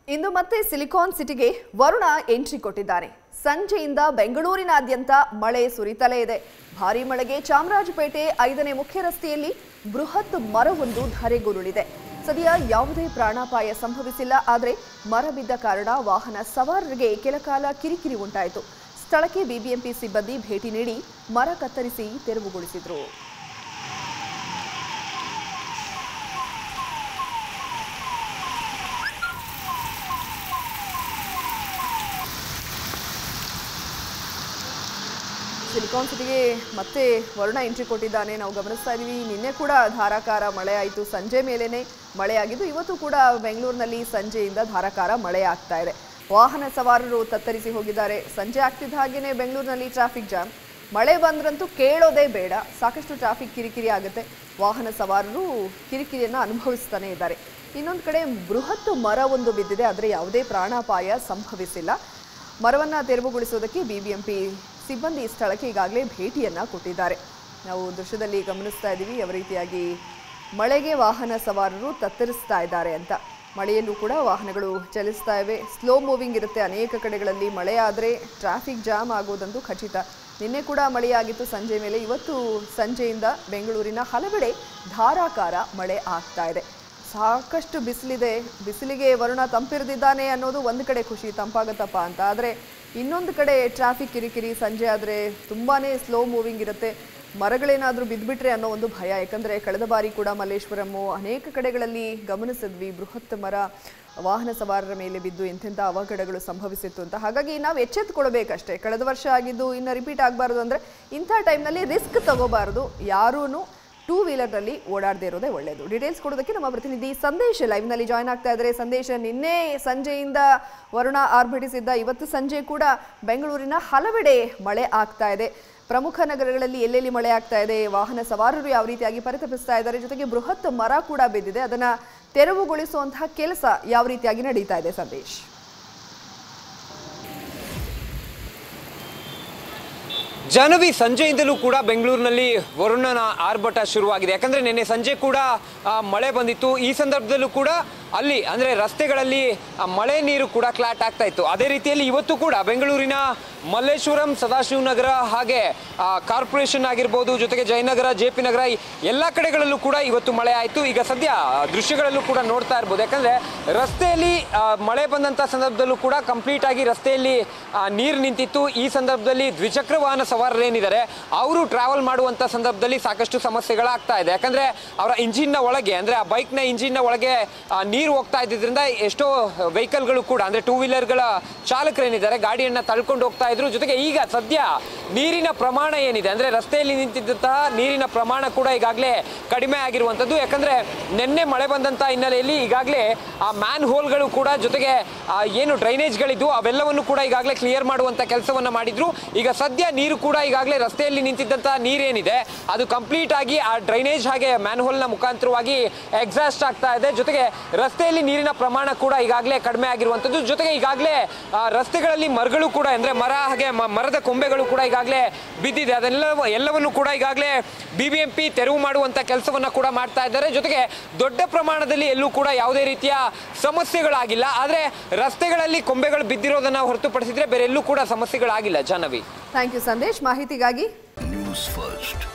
ಇಂದು ಮತ್ತೆ ಸಿಲಿಕಾನ್ ಸಿಟಿಗೆ ವರುಣ ಎಂಟ್ರಿ ಕೊಟ್ಟಿದ್ದಾನೆ ಸಂಜೆಯಿಂದ ಬೆಂಗಳೂರಿನಾದ್ಯಂತ ಮಳೆ ಸುರಿತಲೇ ಇದೆ ಭಾರೀ ಮಳೆಗೆ ಚಾಮರಾಜಪೇಟೆ ಐದನೇ ಮುಖ್ಯ ರಸ್ತೆಯಲ್ಲಿ ಬೃಹತ್ ಮರವೊಂದು ಧರೆಗುರುಳಿದೆ ಸದ್ಯ ಯಾವುದೇ ಪ್ರಾಣಾಪಾಯ ಸಂಭವಿಸಿಲ್ಲ ಆದರೆ ಮರ ಬಿದ್ದ ಕಾರಣ ವಾಹನ ಸವಾರರಿಗೆ ಕೆಲಕಾಲ ಕಿರಿಕಿರಿ ಉಂಟಾಯಿತು ಸ್ಥಳಕ್ಕೆ ಬಿಬಿಎಂಪಿ ಸಿಬ್ಬಂದಿ ಭೇಟಿ ನೀಡಿ ಮರ ಕತ್ತರಿಸಿ ತೆರವುಗೊಳಿಸಿದ್ರು ಸಿಲಿಕಾನ್ ಸಿಟಿಗೆ ಮತ್ತೆ ವರುಣ ಎಂಟ್ರಿ ಕೊಟ್ಟಿದ್ದಾನೆ ನಾವು ಗಮನಿಸ್ತಾ ಇದ್ದೀವಿ ನಿನ್ನೆ ಕೂಡ ಧಾರಾಕಾರ ಮಳೆ ಆಯಿತು ಸಂಜೆ ಮೇಲೇನೆ ಮಳೆ ಆಗಿದ್ದು ಇವತ್ತು ಕೂಡ ಬೆಂಗಳೂರಿನಲ್ಲಿ ಸಂಜೆಯಿಂದ ಧಾರಾಕಾರ ಮಳೆ ಆಗ್ತಾ ಇದೆ ವಾಹನ ಸವಾರರು ತತ್ತರಿಸಿ ಹೋಗಿದ್ದಾರೆ ಸಂಜೆ ಆಗ್ತಿದ್ದ ಹಾಗೇನೆ ಬೆಂಗಳೂರಿನಲ್ಲಿ ಟ್ರಾಫಿಕ್ ಜಾಮ್ ಮಳೆ ಬಂದ್ರಂತೂ ಕೇಳೋದೇ ಬೇಡ ಸಾಕಷ್ಟು ಟ್ರಾಫಿಕ್ ಕಿರಿಕಿರಿ ಆಗುತ್ತೆ ವಾಹನ ಸವಾರರು ಕಿರಿಕಿರಿಯನ್ನು ಅನುಭವಿಸ್ತಾನೆ ಇದ್ದಾರೆ ಇನ್ನೊಂದು ಕಡೆ ಬೃಹತ್ ಮರ ಒಂದು ಬಿದ್ದಿದೆ ಆದರೆ ಯಾವುದೇ ಪ್ರಾಣಾಪಾಯ ಸಂಭವಿಸಿಲ್ಲ ಮರವನ್ನು ತೆರವುಗೊಳಿಸೋದಕ್ಕೆ ಬಿಬಿಎಂಪಿ ಸಿಬ್ಬಂದಿ ಸ್ಥಳಕ್ಕೆ ಈಗಾಗಲೇ ಭೇಟಿಯನ್ನ ಕೊಟ್ಟಿದ್ದಾರೆ ನಾವು ದೃಶ್ಯದಲ್ಲಿ ಗಮನಿಸ್ತಾ ಇದ್ದೀವಿ ಯಾವ ರೀತಿಯಾಗಿ ಮಳೆಗೆ ವಾಹನ ಸವಾರರು ತತ್ತರಿಸ್ತಾ ಇದ್ದಾರೆ ಅಂತ ಮಳೆಯಲ್ಲೂ ಕೂಡ ವಾಹನಗಳು ಚಲಿಸ್ತಾ ಇವೆ ಸ್ಲೋ ಮೂವಿಂಗ್ ಇರುತ್ತೆ ಅನೇಕ ಕಡೆಗಳಲ್ಲಿ ಮಳೆ ಆದರೆ ಟ್ರಾಫಿಕ್ ಜಾಮ್ ಆಗೋದಂತೂ ಖಚಿತ ನಿನ್ನೆ ಕೂಡ ಮಳೆಯಾಗಿತ್ತು ಸಂಜೆ ಮೇಲೆ ಇವತ್ತು ಸಂಜೆಯಿಂದ ಬೆಂಗಳೂರಿನ ಹಲವೆಡೆ ಧಾರಾಕಾರ ಮಳೆ ಆಗ್ತಾ ಇದೆ ಸಾಕಷ್ಟು ಬಿಸಿಲಿದೆ ಬಿಸಿಲಿಗೆ ವರುಣ ತಂಪಿರ್ದಿದ್ದಾನೆ ಅನ್ನೋದು ಒಂದು ಕಡೆ ಖುಷಿ ತಂಪಾಗತ್ತಪ್ಪ ಅಂತ ಆದರೆ ಇನ್ನೊಂದು ಕಡೆ ಟ್ರಾಫಿಕ್ ಕಿರಿಕಿರಿ ಸಂಜೆ ಆದರೆ ತುಂಬಾ ಸ್ಲೋ ಮೂವಿಂಗ್ ಇರುತ್ತೆ ಮರಗಳೇನಾದರೂ ಬಿದ್ದುಬಿಟ್ರೆ ಅನ್ನೋ ಒಂದು ಭಯ ಯಾಕಂದರೆ ಕಳೆದ ಬಾರಿ ಕೂಡ ಮಲ್ಲೇಶ್ವರಮ್ಮು ಅನೇಕ ಕಡೆಗಳಲ್ಲಿ ಗಮನಿಸಿದ್ವಿ ಬೃಹತ್ ಮರ ವಾಹನ ಸವಾರರ ಮೇಲೆ ಬಿದ್ದು ಎಂತೆಂಥ ಅವಘಡಗಳು ಸಂಭವಿಸಿತ್ತು ಅಂತ ಹಾಗಾಗಿ ನಾವು ಎಚ್ಚೆತ್ತುಕೊಳ್ಬೇಕಷ್ಟೇ ಕಳೆದ ವರ್ಷ ಆಗಿದ್ದು ಇನ್ನು ರಿಪೀಟ್ ಆಗಬಾರ್ದು ಅಂದರೆ ಇಂಥ ಟೈಮ್ನಲ್ಲಿ ರಿಸ್ಕ್ ತಗೋಬಾರ್ದು ಯಾರೂ ಟೂ ವೀಲರ್ನಲ್ಲಿ ಓಡಾಡದೇ ಇರೋದೇ ಒಳ್ಳೆಯದು ಡೀಟೇಲ್ಸ್ ಕೊಡೋದಕ್ಕೆ ನಮ್ಮ ಪ್ರತಿನಿಧಿ ಸಂದೇಶ್ ಲೈವ್ನಲ್ಲಿ ಜಾಯ್ನ್ ಆಗ್ತಾ ಇದ್ದಾರೆ ಸಂದೇಶ ನಿನ್ನೆ ಸಂಜೆಯಿಂದ ವರುಣ ಆರ್ಭಟಿಸಿದ್ದ ಇವತ್ತು ಸಂಜೆ ಕೂಡ ಬೆಂಗಳೂರಿನ ಹಲವೆಡೆ ಮಳೆ ಆಗ್ತಾ ಇದೆ ಪ್ರಮುಖ ನಗರಗಳಲ್ಲಿ ಎಲ್ಲೆಲ್ಲಿ ಮಳೆ ಆಗ್ತಾ ಇದೆ ವಾಹನ ಸವಾರರು ಯಾವ ರೀತಿಯಾಗಿ ಪರಿತಪಿಸ್ತಾ ಇದ್ದಾರೆ ಜೊತೆಗೆ ಬೃಹತ್ ಮರ ಕೂಡ ಬಿದ್ದಿದೆ ಅದನ್ನ ತೆರವುಗೊಳಿಸುವಂತಹ ಕೆಲಸ ಯಾವ ರೀತಿಯಾಗಿ ನಡೀತಾ ಇದೆ ಸಂದೇಶ್ ಜಾಹ್ನವಿ ಸಂಜೆಯಿಂದಲೂ ಕೂಡ ಬೆಂಗಳೂರಿನಲ್ಲಿ ವರುಣನ ಆರ್ಭಟ ಶುರುವಾಗಿದೆ ಯಾಕಂದ್ರೆ ನಿನ್ನೆ ಸಂಜೆ ಕೂಡ ಆ, ಮಳೆ ಬಂದಿತ್ತು ಈ ಸಂದರ್ಭದಲ್ಲೂ ಕೂಡ ಅಲ್ಲಿ ಅಂದ್ರೆ ರಸ್ತೆಗಳಲ್ಲಿ ಆ, ಮಳೆ ನೀರು ಕೂಡ ಕ್ಲಾಟ್ ಆಗ್ತಾ ಇತ್ತು ಅದೇ ರೀತಿಯಲ್ಲಿ ಇವತ್ತು ಕೂಡ ಬೆಂಗಳೂರಿನ ಮಲ್ಲೇಶ್ವರಂ ಸದಾಶಿವನಗರ ಹಾಗೆ ಆ, ಕಾರ್ಪೊರೇಷನ್ ಆಗಿರ್ಬೋದು ಜೊತೆಗೆ ಜಯನಗರ ಜೆ ಪಿ ನಗರ ಈ ಎಲ್ಲ ಕಡೆಗಳಲ್ಲೂ ಕೂಡ ಇವತ್ತು ಮಳೆ ಆಯಿತು ಈಗ ಸದ್ಯ ಆ, ದೃಶ್ಯಗಳಲ್ಲೂ ಕೂಡ ನೋಡ್ತಾ ಇರ್ಬೋದು ಯಾಕಂದ್ರೆ ರಸ್ತೆಯಲ್ಲಿ ಆ, ಮಳೆ ಬಂದಂಥ ಸಂದರ್ಭದಲ್ಲೂ ಕೂಡ ಕಂಪ್ಲೀಟ್ ಆಗಿ ರಸ್ತೆಯಲ್ಲಿ ಆ, ನೀರು ನಿಂತಿತ್ತು ಈ ಸಂದರ್ಭದಲ್ಲಿ ದ್ವಿಚಕ್ರ ವಾಹನ ಸವಾರರೇನಿದ್ದಾರೆ ಅವರು ಟ್ರಾವೆಲ್ ಮಾಡುವಂಥ ಸಂದರ್ಭದಲ್ಲಿ ಸಾಕಷ್ಟು ಸಮಸ್ಯೆಗಳಾಗ್ತಾ ಇದೆ ಯಾಕಂದ್ರೆ ಅವರ ಇಂಜಿನ್ನ ಒಳಗೆ ಅಂದ್ರೆ ಆ ಬೈಕ್ನ ಇಂಜಿನ್ನ ಒಳಗೆ ಆ, ನೀರು ಹೋಗ್ತಾ ಇದ್ದಿದ್ರಿಂದ ಎಷ್ಟೋ ವೆಹಿಕಲ್ಗಳು ಕೂಡ ಅಂದ್ರೆ ಟೂ ವೀಲರ್ಗಳ ಚಾಲಕರೇನಿದ್ದಾರೆ ಗಾಡಿಯನ್ನ ತಳ್ಕೊಂಡು ಹೋಗ್ತಾ ಇದ್ರು ಜೊತೆಗೆ ಈಗ ಸದ್ಯ ನೀರಿನ ಪ್ರಮಾಣ ಏನಿದೆ ಅಂದ್ರೆ ರಸ್ತೆಯಲ್ಲಿ ನಿಂತಿದ್ದಂತಹ ನೀರಿನ ಪ್ರಮಾಣ ಕೂಡ ಈಗಾಗಲೇ ಕಡಿಮೆ ಆಗಿರುವಂಥದ್ದು ಯಾಕಂದ್ರೆ ನಿನ್ನೆ ಮಳೆ ಬಂದಂತ ಹಿನ್ನೆಲೆಯಲ್ಲಿ ಈಗಾಗಲೇ ಆ ಮ್ಯಾನ್ ಹೋಲ್ಗಳು ಕೂಡ ಜೊತೆಗೆ ಆ ಏನು ಡ್ರೈನೇಜ್ಗಳಿದ್ವು ಅವೆಲ್ಲವನ್ನು ಕೂಡ ಈಗಾಗಲೇ ಕ್ಲಿಯರ್ ಮಾಡುವಂತ ಕೆಲಸವನ್ನ ಮಾಡಿದ್ರು ಈಗ ಸದ್ಯ ನೀರು ಕೂಡ ಈಗಾಗಲೇ ರಸ್ತೆಯಲ್ಲಿ ನಿಂತಿದ್ದಂತ ನೀರೇನಿದೆ ಅದು ಕಂಪ್ಲೀಟ್ ಆಗಿ ಆ ಡ್ರೈನೇಜ್ ಹಾಗೆ ಮ್ಯಾನ್ ಹೋಲ್ನ ಮುಖಾಂತರವಾಗಿ ಎಕ್ಸಾಸ್ಟ್ ಆಗ್ತಾ ಇದೆ ಜೊತೆಗೆ ರಸ್ತೆಯಲ್ಲಿ ನೀರಿನ ಪ್ರಮಾಣ ಕೂಡ ಈಗಾಗಲೇ ಕಡಿಮೆ ಆಗಿರುವಂಥದ್ದು ಜೊತೆಗೆ ಈಗಾಗಲೇ ಆ, ರಸ್ತೆಗಳಲ್ಲಿ ಮರಗಳು ಕೂಡ ಅಂದ್ರೆ ಮರ ಹಾಗೆ ಮ- ಮರದ ಕೊಂಬೆಗಳು ಕೂಡ ಈಗಾಗಲೇ ಬಿದ್ದಿದೆ ಅದೆಲ್ಲ ಎಲ್ಲವನ್ನು ಕೂಡ ಈಗಾಗಲೇ ಬಿ ಬಿ ಎಂ ಪಿ ತೆರವು ಮಾಡುವಂತ ಕೆಲಸವನ್ನ ಕೂಡ ಮಾಡ್ತಾ ಇದ್ದಾರೆ ಜೊತೆಗೆ ದೊಡ್ಡ ಪ್ರಮಾಣದಲ್ಲಿ ಎಲ್ಲೂ ಕೂಡ ಯಾವುದೇ ರೀತಿಯ ಸಮಸ್ಯೆಗಳಾಗಿಲ್ಲ ಆದ್ರೆ ರಸ್ತೆಗಳಲ್ಲಿ ಕೊಂಬೆಗಳು ಬಿದ್ದಿರೋದನ್ನ ಹೊರತುಪಡಿಸಿದ್ರೆ ಬೇರೆ ಎಲ್ಲೂ ಕೂಡ ಸಮಸ್ಯೆಗಳಾಗಿಲ್ಲ ಜಾಹ್ನವಿ ಥ್ಯಾಂಕ್ ಯು ಸಂದೇಶ್ ಮಾಹಿತಿಗಾಗಿ ನ್ಯೂಸ್ ಫಸ್ಟ್